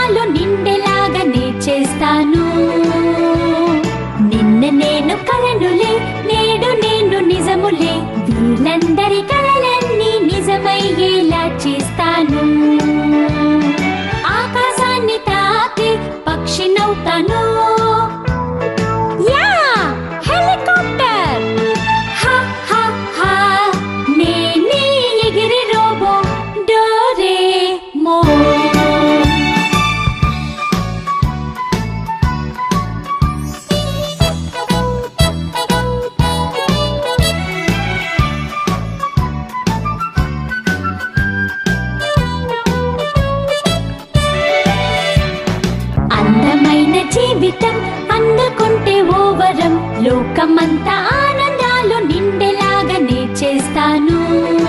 ఆనందాలు నిండేలాగా నే చేస్తాను నిన్న నేను కలనులే నేడు నేను నిజములే వీళ్ళందరి కలలన్నీ నిజమయ్యేలా చేస్తాను ఆకాశాన్ని తాకి పక్షినవుతాను యా హెలికాప్టర్ హా హా హా నేనే ఎగిరి రోబో డోరేమోన్ అందమైన జీవితం అందుకుంటే ఓ వరం లోకమంతా ఆనందాలు నిండేలాగా నే చేస్తాను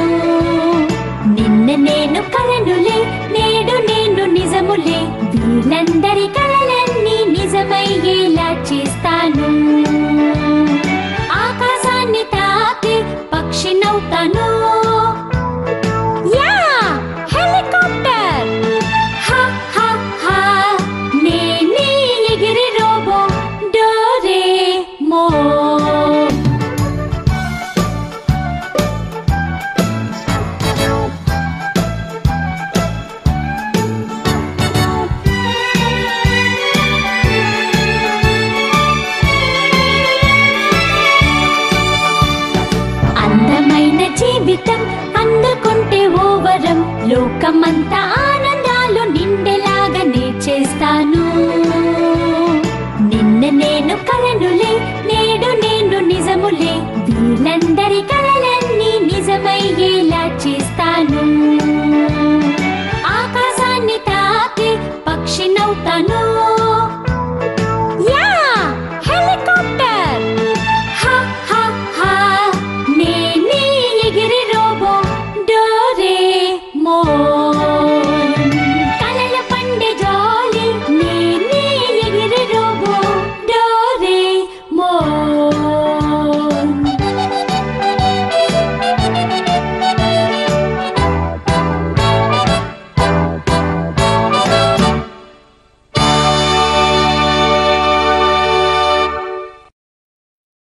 నిన్న నేను కలనులే నేడు నేను నిజములే వీళ్ళందరి కలలన్నీ నిజమయ్యేలా చేస్తాను ఆకాశాన్ని తాకి పక్షినవుతాను యా హెలికాప్టర్ హా హా హా నేనే ఎగిరి రోబో డోరేమోన్ అందమైన జీవితం అందుకుంటే ఓ వరం లోకమంతా